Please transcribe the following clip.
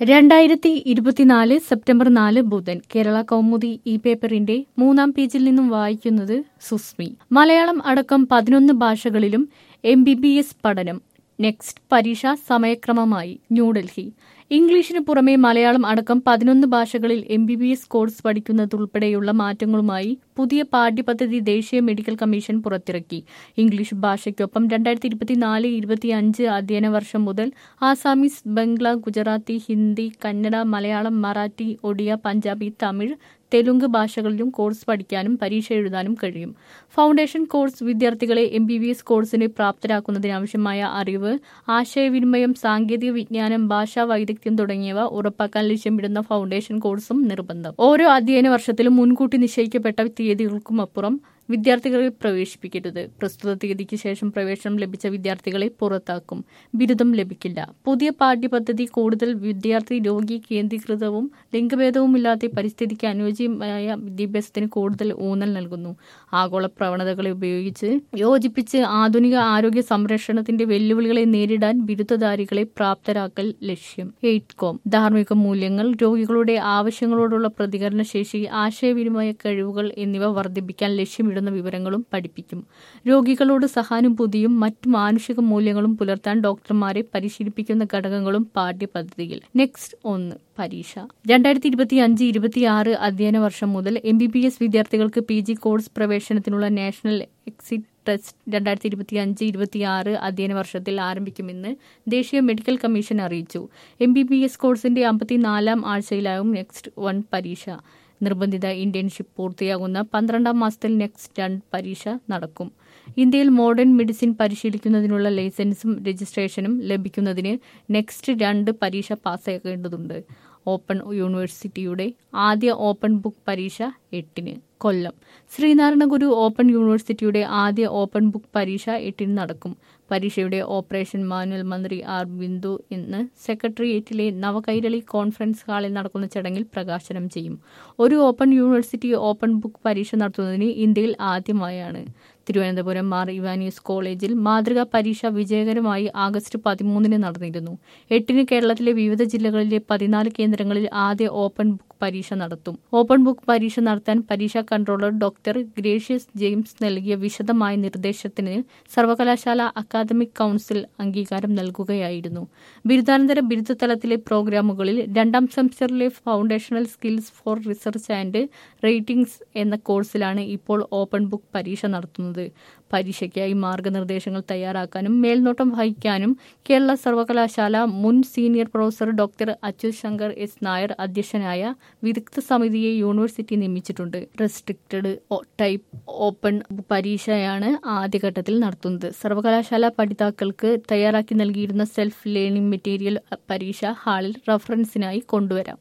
രണ്ടായിരത്തി ഇരുപത്തിനാല് സെപ്റ്റംബർ നാല് ബുധൻ കേരള കൗമുദി ഈ പേപ്പറിന്റെ മൂന്നാം പേജിൽ നിന്നും വായിക്കുന്നത് സുസ്മി മലയാളം അടക്കം പതിനൊന്ന് ഭാഷകളിലും എം ബി ബി എസ് പഠനം നെക്സ്റ്റ് പരീക്ഷ സമയക്രമമായി ന്യൂഡൽഹി ഇംഗ്ലീഷിന് പുറമെ മലയാളം അടക്കം പതിനൊന്ന് ഭാഷകളിൽ M B B S course പഠിക്കുന്നതുൾപ്പെടെയുള്ള മാറ്റങ്ങളുമായി പുതിയ പാഠ്യപദ്ധതി ദേശീയ മെഡിക്കൽ കമ്മീഷൻ പുറത്തിറക്കി ഇംഗ്ലീഷ് ഭാഷയ്ക്കൊപ്പം രണ്ടായിരത്തി ഇരുപത്തിനാല് ഇരുപത്തിയഞ്ച് അധ്യയന വർഷം മുതൽ ആസാമീസ് ബംഗ്ല ഗുജറാത്തി ഹിന്ദി കന്നഡ മലയാളം മറാഠി ഒഡിയ പഞ്ചാബി തമിഴ് തെലുങ്ക് ഭാഷകളിലും കോഴ്സ് പഠിക്കാനും പരീക്ഷ എഴുതാനും കഴിയും ഫൗണ്ടേഷൻ കോഴ്സ് വിദ്യാർത്ഥികളെ എം ബി ബി എസ് കോഴ്സിന് പ്രാപ്തരാക്കുന്നതിനാവശ്യമായ അറിവ് ആശയവിനിമയം സാങ്കേതിക വിജ്ഞാനം ഭാഷാ വൈദഗ്ധ്യം തുടങ്ങിയവ ഉറപ്പാക്കാൻ ലക്ഷ്യമിടുന്ന ഫൗണ്ടേഷൻ കോഴ്സും നിർബന്ധം ഓരോ അധ്യയന വർഷത്തിലും മുൻകൂട്ടി നിശ്ചയിക്കപ്പെട്ട തീയതികൾക്കുമപ്പുറം വിദ്യാർത്ഥികളെ പ്രവേശിപ്പിക്കരുത് പ്രസ്തുത തീയതിക്ക് ശേഷം പ്രവേശനം ലഭിച്ച വിദ്യാർത്ഥികളെ പുറത്താക്കും ബിരുദം ലഭിക്കില്ല പുതിയ പാഠ്യപദ്ധതി കൂടുതൽ വിദ്യാർത്ഥി രോഗി കേന്ദ്രീകൃതവും ലിംഗഭേദവുമില്ലാത്ത പരിസ്ഥിതിക്ക് അനുയോജ്യമായ വിദ്യാഭ്യാസത്തിന് കൂടുതൽ ഊന്നൽ നൽകുന്നു ആഗോള പ്രവണതകളെ ഉപയോഗിച്ച് യോജിപ്പിച്ച് ആധുനിക ആരോഗ്യ സംരക്ഷണത്തിന്റെ വെല്ലുവിളികളെ നേരിടാൻ ബിരുദധാരികളെ പ്രാപ്തരാക്കൽ ലക്ഷ്യം എയ്റ്റ് കോം ധാർമ്മിക മൂല്യങ്ങൾ രോഗികളുടെ ആവശ്യങ്ങളോടുള്ള പ്രതികരണശേഷി ആശയവിനിമയ കഴിവുകൾ എന്നിവ വർദ്ധിപ്പിക്കാൻ ലക്ഷ്യമിടുന്ന വിവരങ്ങളും പഠിപ്പിക്കും രോഗികളോട് സഹാനുഭൂതിയും മറ്റു മാനുഷിക മൂല്യങ്ങളും പുലർത്താൻ ഡോക്ടർമാരെ പരിശീലിപ്പിക്കുന്ന ഘടകങ്ങളും പാഠ്യപദ്ധതിയിൽ നെക്സ്റ്റ് ഒന്ന് പരീക്ഷ രണ്ടായിരത്തി ഇരുപത്തി അഞ്ച് ഇരുപത്തിയാറ് അധ്യയന വർഷം മുതൽ എം ബി ബി എസ് വിദ്യാർത്ഥികൾക്ക് പി ജി കോഴ്സ് പ്രവേശനത്തിനുള്ള നാഷണൽ എക്സിറ്റ് ടെസ്റ്റ് രണ്ടായിരത്തി ഇരുപത്തി അഞ്ച് ഇരുപത്തിയാറ് അധ്യയന വർഷത്തിൽ ആരംഭിക്കുമെന്ന് ദേശീയ മെഡിക്കൽ കമ്മീഷൻ അറിയിച്ചു എം ബി ബി എസ് കോഴ്സിന്റെ അമ്പത്തിനാലാം ആഴ്ചയിലാകും നെക്സ്റ്റ് വൺ പരീക്ഷ നിർബന്ധിത ഇന്റേൺഷിപ്പ് പൂർത്തിയാകുന്ന പന്ത്രണ്ടാം മാസത്തിൽ നെക്സ്റ്റ് രണ്ട് പരീക്ഷ നടക്കും ഇന്ത്യയിൽ മോഡേൺ മെഡിസിൻ പരിശീലിക്കുന്നതിനുള്ള ലൈസൻസും രജിസ്ട്രേഷനും ലഭിക്കുന്നതിന് നെക്സ്റ്റ് രണ്ട് പരീക്ഷ പാസ്സാക്കേണ്ടതുണ്ട് ഓപ്പൺ യൂണിവേഴ്സിറ്റിയുടെ ആദ്യ ഓപ്പൺ ബുക്ക് പരീക്ഷ എട്ടിന് കൊല്ലം ശ്രീനാരായണ ഗുരു ഓപ്പൺ യൂണിവേഴ്സിറ്റിയുടെ ആദ്യ ഓപ്പൺ ബുക്ക് പരീക്ഷ എട്ടിന് നടക്കും പരീക്ഷയുടെ ഓപ്പറേഷൻ മാനുവൽ മന്ത്രി ആർ ബിന്ദു ഇന്ന് സെക്രട്ടേറിയറ്റിലെ നവകൈരളി കോൺഫറൻസ് ഹാളിൽ നടക്കുന്ന ചടങ്ങിൽ പ്രകാശനം ചെയ്യും ഒരു ഓപ്പൺ യൂണിവേഴ്സിറ്റി ഓപ്പൺ ബുക്ക് പരീക്ഷ നടത്തുന്നതിന് ഇന്ത്യയിൽ ആദ്യമായാണ് തിരുവനന്തപുരം മാർ ഇവാനിയസ് കോളേജിൽ മാതൃകാ പരീക്ഷ വിജയകരമായി ആഗസ്റ്റ് പതിമൂന്നിന് നടന്നിരുന്നു എട്ടിന് കേരളത്തിലെ വിവിധ ജില്ലകളിലെ പതിനാല് കേന്ദ്രങ്ങളിൽ ആദ്യ ഓപ്പൺ ബുക്ക് പരീക്ഷ നടത്തും ഓപ്പൺ ബുക്ക് പരീക്ഷ നടത്താൻ പരീക്ഷാ കൺട്രോളർ ഡോക്ടർ ഗ്രേഷ്യസ് ജെയിംസ് നൽകിയ വിശദമായ നിർദ്ദേശത്തിന് സർവകലാശാല അക്കാദമിക് കൌൺസിൽ അംഗീകാരം നൽകുകയായിരുന്നു ബിരുദാനന്തര ബിരുദതലത്തിലെ പ്രോഗ്രാമുകളിൽ രണ്ടാം സെമസ്റ്ററിലെ foundational skills for research and ratings എന്ന കോഴ്സിലാണ് ഇപ്പോൾ ഓപ്പൺ ബുക്ക് പരീക്ഷ നടത്തുന്നത് പരീക്ഷയ്ക്കായി മാർഗനിർദ്ദേശങ്ങൾ തയ്യാറാക്കാനും മേൽനോട്ടം വഹിക്കാനും കേരള സർവകലാശാല മുൻ senior professor doctor Achyut Shankar S Nair അധ്യക്ഷനായ വിദഗ്ധ സമിതിയെ യൂണിവേഴ്സിറ്റി നിയമിച്ചിട്ടുണ്ട് റെസ്ട്രിക്റ്റഡ് ടൈപ്പ് ഓപ്പൺ പരീക്ഷയാണ് ആദ്യഘട്ടത്തിൽ നടത്തുന്നത് സർവകലാശാല പഠിതാക്കൾക്ക് തയ്യാറാക്കി നൽകിയിരുന്ന സെൽഫ് ലേണിംഗ് മെറ്റീരിയൽ പരീക്ഷ ഹാളിൽ റഫറൻസിനായി കൊണ്ടുവരാം